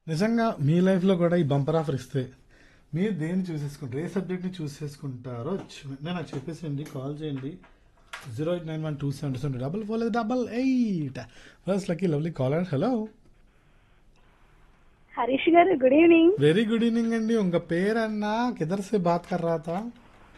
నిజంగా మీ లైఫ్లో కూడా ఈ బంపర్ ఆఫర్ ఇస్తే మీరు దేన్ని చూసేసుకుంటారు ఏ సబ్జెక్ట్ని చూస్ చేసుకుంటారో చు- నేను నాకు చెప్పేసేయండి కాల్ చేయండి zero eight nine one two seven seven double four double eight first lucky lovely caller hello Harish garu good evening very good evening అండి ఉంగ పేరు అన్నా కిదర్ సే బాత్ కర్ రా తా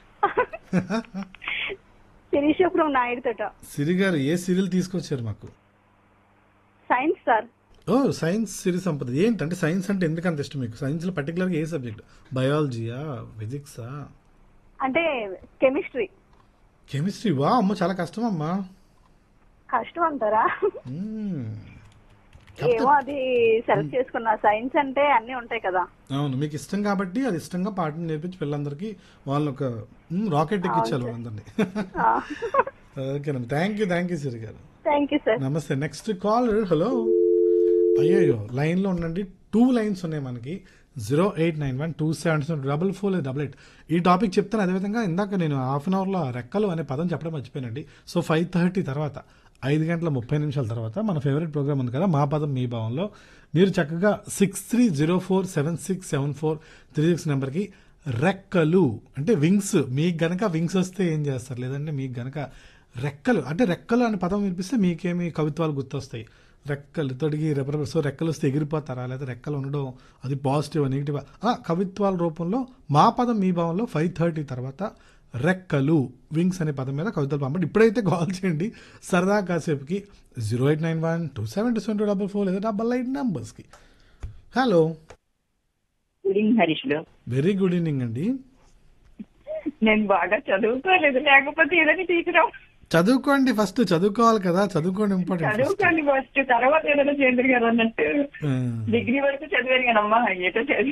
శిరీష ఫ్రమ్ నాయుడు తోట సిరి గారు ఏ సీరియల్ తీసుకొచ్చారు మాకు సైన్స్ సార్ ఓ సైన్స్ సిరి సంపద ఏంటంటే సైన్స్ అంటే ఎందుకు అంత ఇష్టం మీకు సైన్స్లో పర్టికులర్గా ఏ సబ్జెక్ట్ బయాలజీయా ఫిజిక్సా అంటే కెమిస్ట్రీ కెమిస్ట్రీ వా అమ్మ చాలా కష్టం అమ్మా కష్టం అంటారా మ్మ్. ఏమో అది సెలెక్ట్ చేసుకున్నా సైన్స్ అంటే అన్ని ఉంటాయి కదా అవును మీకు ఇష్టం కాబట్టి అది ఇష్టంగా పాటను నేర్పించి పిల్లలందరికీ వాళ్ళని ఒక మ్, రాకెట్ ఎక్కించాలి వాళ్ళందరినీ ఓకేనండి thank you thank you Siri garu thank you sir నమస్తే నెక్స్ట్ కాల్ హలో అయ్యో లైన్లో ఉండండి టూ లైన్స్ ఉన్నాయి మనకి zero eight nine one two seven seven double four double eight ఈ టాపిక్ చెప్తాను అదేవిధంగా ఇందాక నేను హాఫ్ అన్ అవర్లో రెక్కలు అనే పదం చెప్పడం మర్చిపోయానండి సో ఫైవ్ థర్టీ తర్వాత ఐదు గంటల ముప్పై నిమిషాల తర్వాత మన ఫేవరెట్ ప్రోగ్రామ్ ఉంది కదా మా పదం మీ భావంలో మీరు చక్కగా six three zero four seven six seven four three six నెంబర్కి రెక్కలు అంటే వింగ్స్ మీకు గనక వింగ్స్ వస్తే ఏం చేస్తారు లేదంటే మీకు గనక రెక్కలు అంటే రెక్కలు అనే పదం వినిపిస్తే మీకేమి కవిత్వాలు గుర్తొస్తాయి రెక్కలు తొడిగి రెపరెప సో రెక్కలు వస్తే ఎగిరిపోతారా లేదా రెక్కలు ఉండడం అది పాజిటివ్ నెగిటివ్ కవిత్వాల రూపంలో మా పదం మీ భావంలో ఫైవ్ థర్టీ తర్వాత రెక్కలు వింగ్స్ అనే పదం మీద కవితలు పంపండి ఇప్పుడైతే కాల్ చేయండి సరదా కాసేపుకి zero eight nine one two seven two seven two double four లేదా డబల్ ఎయిట్ నెంబర్స్కి హలో గుడ్ ఈవినింగ్ హరీష్ గారు వెరీ గుడ్ ఈవినింగ్ అండి నేను బాగా చదువుకోలేదు లేకపోతే ఏదైనా తీసుకురావు చదువుకోండి ఫస్ట్ చదువుకోవాలి కదా చదువుకోండి ఇంపార్టెంట్ చదువుకోండి ఫస్ట్ తర్వాత ఏదైనా చేద్దరు గారు అన్నట్టు డిగ్రీ వరకు చదివాను కదమ్మా ఏటో చదివి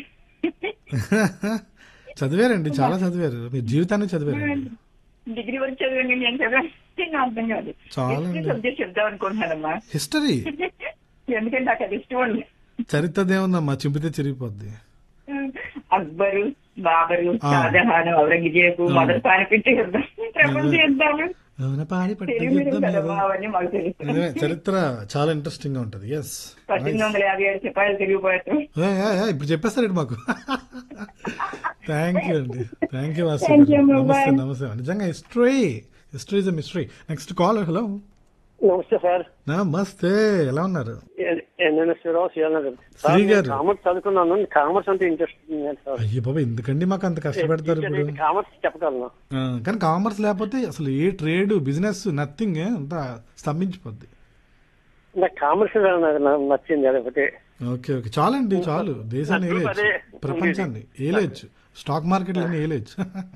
చదివారండి చాలా చదివారు మీ జీవితాన్ని చదివారండి డిగ్రీ వరకు చదివాను కానీ నేను చదివాను నాకు అర్థం కాదు చాలా హిస్టరీ అండి. సబ్జెక్ట్ చెప్దాం అనుకుంటున్నానమ్మా హిస్టరీ ఎందుకంటే నాకు అది ఇష్టం ఉంది చరిత్రదేముందమ్మా చింపితే చిరిగిపోద్ది అక్బరు బాబరు ఆ. షాజహాన్ ఔరంగజేబు ఆ. మొదటి పానిపెట్టి యుద్ధం ప్రపంచ యుద్ధాలు అవున పాడి పట్టు తెలుగు యుద్ధం కదమ్మా ఏదో. అవన్నీ మాకు తెలుసు నిజమే, చరిత్ర చాలా ఇంట్రెస్టింగ్ గా ఉంటది ఎస్ పద్దెనిమిది వందల యాభై ఏడు సిపాయిలు తిరిగిపోయారు ఇప్పుడు చెప్పేస్తారండి మాకు థ్యాంక్ యూ అండి thank you Vasu Thank you, గారు. నమస్తే bye-bye. నమస్తే నిజంగా history history is mystery next call hello నమస్తే సార్ నమస్తే ఎలా ఉన్నారు నేను శివరావు శ్రీనగర్ శ్రీ గారు. కామర్స్ చదువుకున్నాను కామర్స్ అంటే ఇంట్రెస్ట్ ఉంది సార్ అయ్యో బాబా ఎందుకండి మాకు అంత కష్టపెడతారు ఇప్పుడు కామర్స్ చెప్పగలను ఆ, కానీ కామర్స్ లేకపోతే అసలు ఏ ట్రేడ్ బిజినెస్ నథింగ్ అంతా స్తంభించిపోద్ది నాకు కామర్స్ నాకు నచ్చింది అదొకటి ఓకే ఓకే చాలండి చాలు దేశాన్ని నాకు ఏలేచ్చు అదే ప్రపంచాన్ని ఏలేచ్చు స్టాక్ మార్కెట్లన్నీ ఏలేచ్చు